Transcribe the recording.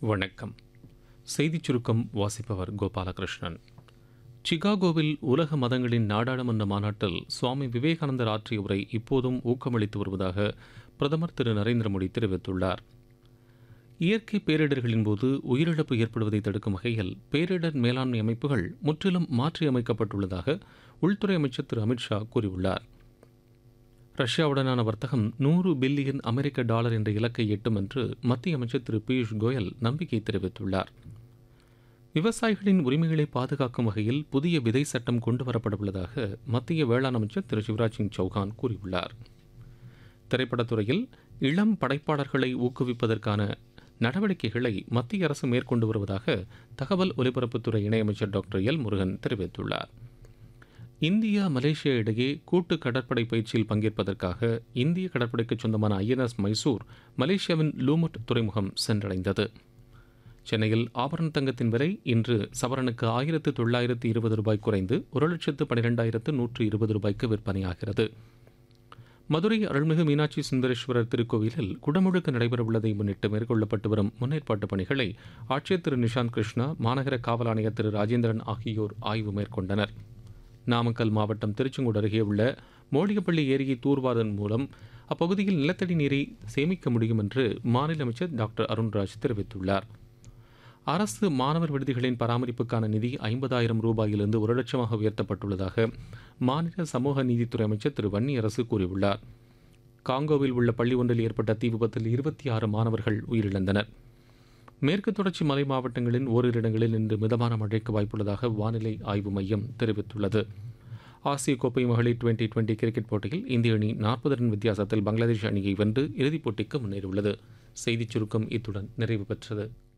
வணக்கம் செய்திச் சுருக்கம் வாசிப்பவர் கோபாலகிருஷ்ணன் சிகாகோவில் உலக மதங்களின் நாடாளுமன்ற மாநாட்டில் சுவாமி விவேகானந்தர் ஆற்றிய உரை இப்போதும் ஊக்கமளித்து வருவதாக பிரதமர் திரு நரேந்திர மோடி தெரிவித்துள்ளார் இயற்கை பேரிடர்களின் போது உயிரிழப்பு ஏற்படுவதை தடுக்கும் வகையில் பேரிடர் மேலாண்மை அமைப்புகள் முற்றிலும் மாற்றியமைக்கப்பட்டுள்ளதாக உள்துறை அமைச்சர் திரு அமித்ஷா கூறியுள்ளார் ரஷ்யாவுடனான வர்த்தகம் நூறு பில்லியன் அமெரிக்க டாலர் என்ற இலக்கை எட்டும் என்று மத்திய அமைச்சர் திரு பியூஷ் கோயல் நம்பிக்கை தெரிவித்துள்ளார் விவசாயிகளின் உரிமைகளை பாதுகாக்கும் வகையில் புதிய விதை சட்டம் கொண்டுவரப்பட உள்ளதாக மத்திய வேளாண் அமைச்சர் திரு சிவராஜ் சிங் சௌகான் கூறியுள்ளார் திரைப்படத்துறையில் இளம் படைப்பாளர்களை ஊக்குவிப்பதற்கான நடவடிக்கைகளை மத்திய அரசு மேற்கொண்டு வருவதாக தகவல் ஒலிபரப்புத்துறை இணையமைச்சர் டாக்டர் எல் முருகன் தெரிவித்துள்ளார் இந்தியா மலேசியா இடையே கூட்டு கடற்படை பயிற்சியில் பங்கேற்பதற்காக இந்திய கடற்படைக்கு சொந்தமான ஐஎன்எஸ் மைசூர் மலேசியாவின் லூமுட் துறைமுகம் சென்றடைந்தது சென்னையில் ஆபரண தங்கத்தின் விலை இன்று சவரனுக்கு ஆயிரத்து தொள்ளாயிரத்து இருபது ரூபாய் குறைந்து ஒரு லட்சத்து பனிரெண்டாயிரத்து நூற்று இருபது ரூபாய்க்கு விற்பனையாகிறது மதுரை அருள்மிகு மீனாட்சி சுந்தரேஸ்வரர் திருக்கோவிலில் குடமுழுக்கு நடைபெறவுள்ளதை முன்னிட்டு மேற்கொள்ளப்பட்டு வரும் முன்னேற்பாட்டு பணிகளை ஆட்சியர் திரு நிஷாந்த் கிருஷ்ணா மாநகர காவல் ஆணையர் திரு ராஜேந்திரன் ஆகியோர் ஆய்வு மேற்கொண்டனர் நாமக்கல் மாவட்டம் திருச்செங்கோடு அருகே உள்ள மோடிகப்பள்ளி ஏரியை தூர்வாதன் மூலம் அப்பகுதியில் நிலத்தடி நீரை சேமிக்க முடியும் என்று மாநில அமைச்சர் டாக்டர் அருண்ராஜ் தெரிவித்துள்ளார் அரசு மாணவர் விடுதிகளின் பராமரிப்புக்கான நிதி ஐம்பதாயிரம் ரூபாயிலிருந்து ஒரு லட்சமாக உயர்த்தப்பட்டுள்ளதாக மாநில சமூக நீதித்துறை அமைச்சர் திரு வன்னியரசு கூறியுள்ளார் காங்கோவில் உள்ள பள்ளி ஒன்றில் ஏற்பட்ட தீ விபத்தில் இருபத்தி ஆறு மாணவர்கள் உயிரிழந்தனர் மேற்கு தொடர்ச்சி மலை மாவட்டங்களின் ஓரிரு இடங்களில் இன்று மிதமான மழைக்கு வாய்ப்புள்ளதாக வானிலை ஆய்வு மையம் தெரிவித்துள்ளது ஆசிய கோப்பை மகளிர் டுவெண்டி டுவெண்டி கிரிக்கெட் போட்டியில் இந்திய அணி நாற்பது ரன் வித்தியாசத்தில் பங்களாதேஷ் அணியை வென்று இறுதிப் போட்டிக்கு முன்னேறியுள்ளது செய்திச் சுருக்கம் இத்துடன் நிறைவு பெற்றது